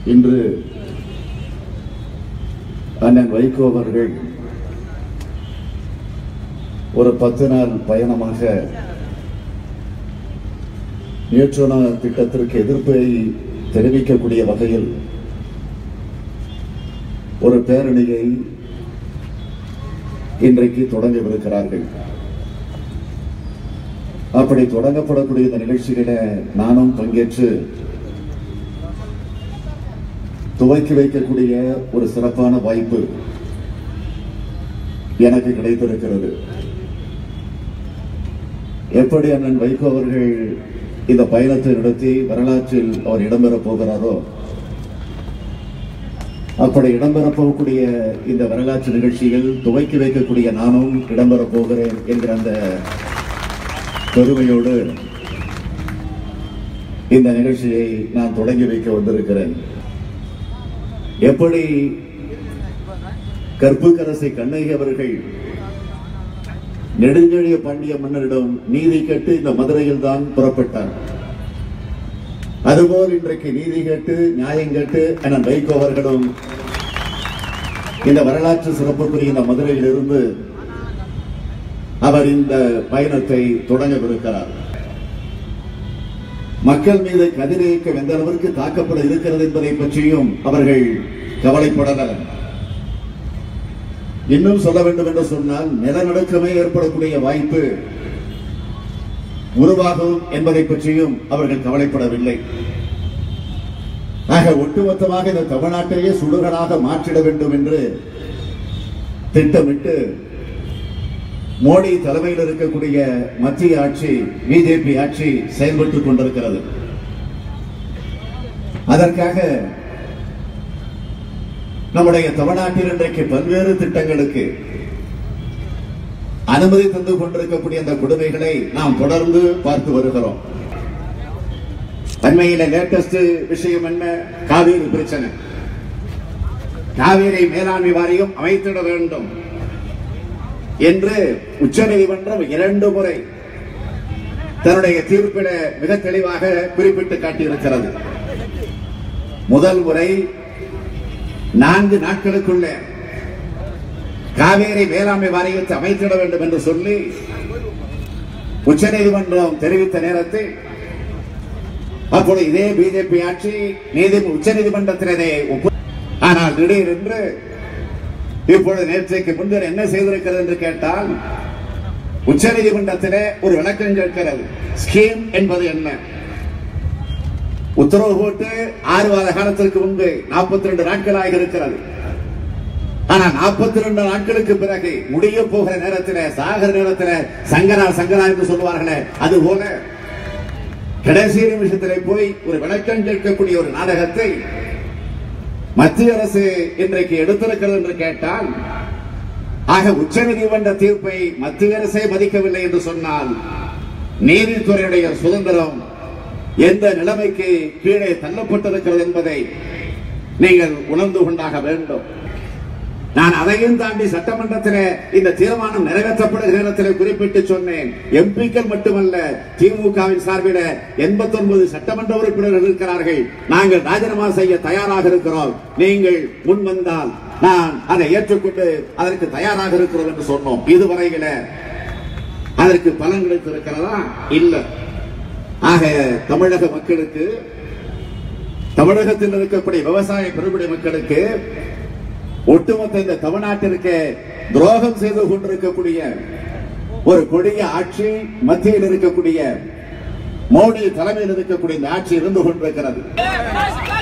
இன்று அண்ணன் வைகோ அவர்கள் ஒரு பத்து நாள் பயணமாக நியூட்ரோனா திட்டத்திற்கு எதிர்ப்பை தெரிவிக்கக்கூடிய வகையில் ஒரு பேரணியை இன்றைக்கு தொடங்கவிருக்கிறார்கள் அப்படி தொடங்கப்படக்கூடிய இந்த நிகழ்ச்சியில நானும் பங்கேற்று துவக்கி வைக்கக்கூடிய ஒரு சிறப்பான வாய்ப்பு எனக்கு கிடைத்திருக்கிறது எப்படி அண்ணன் வைகோ அவர்கள் இந்த பயணத்தை நடத்தி வரலாற்றில் அவர் இடம்பெறப் போகிறாரோ அப்படி இடம்பெறப் போகக்கூடிய இந்த வரலாற்று நிகழ்ச்சியில் துவக்கி வைக்கக்கூடிய நானும் இடம்பெறப் போகிறேன் என்கிற அந்த பெருமையோடு இந்த நிகழ்ச்சியை நான் தொடங்கி வைக்க வந்திருக்கிறேன் எப்படி கற்புக்கரசி கண்ணகி அவர்கள் நெடுஞ்செழிய பாண்டிய மன்னரிடம் நீதி கேட்டு இந்த மதுரையில் தான் புறப்பட்டார் அதுபோல் இன்றைக்கு நீதி கேட்டு நியாயம் கேட்டு அண்ணன் வைகோ அவர்களும் இந்த வரலாற்று சிறப்புக்குரிய இந்த மதுரையில் இருந்து அவர் இந்த பயணத்தை தொடங்கவிருக்கிறார் மக்கள் மீது கதிரியக்கம் எந்த அளவிற்கு தாக்கப்பட இருக்கிறது என்பதை பற்றியும் அவர்கள் கவலைப்படல இன்னும் சொல்ல வேண்டும் என்று சொன்னால் நிலநடுக்கமே ஏற்படக்கூடிய வாய்ப்பு உருவாகும் என்பதை பற்றியும் அவர்கள் கவலைப்படவில்லை ஆக ஒட்டுமொத்தமாக இந்த தமிழ்நாட்டையே சுடுகடாக மாற்றிட வேண்டும் என்று திட்டமிட்டு மோடி தலைமையில் இருக்கக்கூடிய மத்திய ஆட்சி பிஜேபி ஆட்சி செயல்பட்டுக் கொண்டிருக்கிறது அதற்காக நம்முடைய தமிழ்நாட்டில் இன்றைக்கு பல்வேறு திட்டங்களுக்கு அனுமதி தந்து கொண்டிருக்கக்கூடிய அந்த கொடுமைகளை நாம் தொடர்ந்து பார்த்து வருகிறோம் அண்மையில லேட்டஸ்ட் விஷயம் என்ன காவிரி பிரச்சனை காவிரி மேலாண்மை வாரியம் அமைத்திட வேண்டும் என்று உச்சநீதிமன்றம் இரண்டு முறை தன்னுடைய தீர்ப்பில மிக தெளிவாக குறிப்பிட்டு காட்டியிருக்கிறது முதல் முறை நான்கு நாட்களுக்குள்ள காவேரி மேலாண்மை வாரியத்தை அமைத்திட வேண்டும் என்று சொல்லி உச்சநீதிமன்றம் தெரிவித்த நேரத்தில் அப்பொழுது இதே பிஜேபி ஆட்சி நீதி உச்சநீதிமன்றத்திலே ஒப்பு ஆனால் திடீரென்று இப்பொழுது நேற்றைக்கு முன்னர் என்ன செய்திருக்கிறது என்று கேட்டால் உச்சநீதிமன்றத்திலே ஒரு விளக்கம் கேட்கிறது ஸ்கீம் என்பது என்ன உத்தரவு போட்டு ஆறு மாத காலத்திற்கு முன்பு நாற்பத்தி ரெண்டு நாட்களாக இருக்கிறது ஆனா நாற்பத்தி ரெண்டு நாட்களுக்கு பிறகு முடிய போகிற நேரத்தில் சாகர நேரத்தில் சங்கரா சங்கரா என்று சொல்வார்களே அது போல கடைசி நிமிஷத்திலே போய் ஒரு விளக்கம் கேட்கக்கூடிய ஒரு நாடகத்தை மத்திய அரசு இன்றைக்கு எடுத்திருக்கிறது என்று கேட்டால் ஆக உச்ச நீதிமன்ற தீர்ப்பை மத்திய அரசே மதிக்கவில்லை என்று சொன்னால் நீதித்துறையுடைய சுதந்திரம் எந்த நிலைமைக்கு கீழே தள்ளப்பட்டிருக்கிறது என்பதை நீங்கள் உணர்ந்து கொண்டாக வேண்டும் நான் அதையும் தாண்டி சட்டமன்றத்தில் இந்த தீர்மானம் நிறைவேற்றப்படுகிற நேரத்தில் குறிப்பிட்டு சொன்னேன் எம்பிக்கள் மட்டுமல்ல திமுகவின் சார்பில் எண்பத்தி ஒன்பது சட்டமன்ற உறுப்பினர்கள் இருக்கிறார்கள் நாங்கள் ராஜினாமா செய்ய தயாராக இருக்கிறோம் நீங்கள் முன் வந்தால் நான் அதை ஏற்றுக்கொண்டு அதற்கு தயாராக இருக்கிறோம் என்று சொன்னோம் இதுவரையில அதற்கு பலன் கிடைத்திருக்கிறதா இல்லை ஆக தமிழக மக்களுக்கு தமிழகத்தில் இருக்கக்கூடிய விவசாய பெருமுடி மக்களுக்கு ஒட்டுமொத்த இந்த தமிழ்நாட்டிற்கு துரோகம் செய்து கொண்டிருக்கக்கூடிய ஒரு கொடிய ஆட்சி மத்தியில் இருக்கக்கூடிய மோடி தலைமையில் இருக்கக்கூடிய இந்த ஆட்சி இருந்து கொண்டிருக்கிறது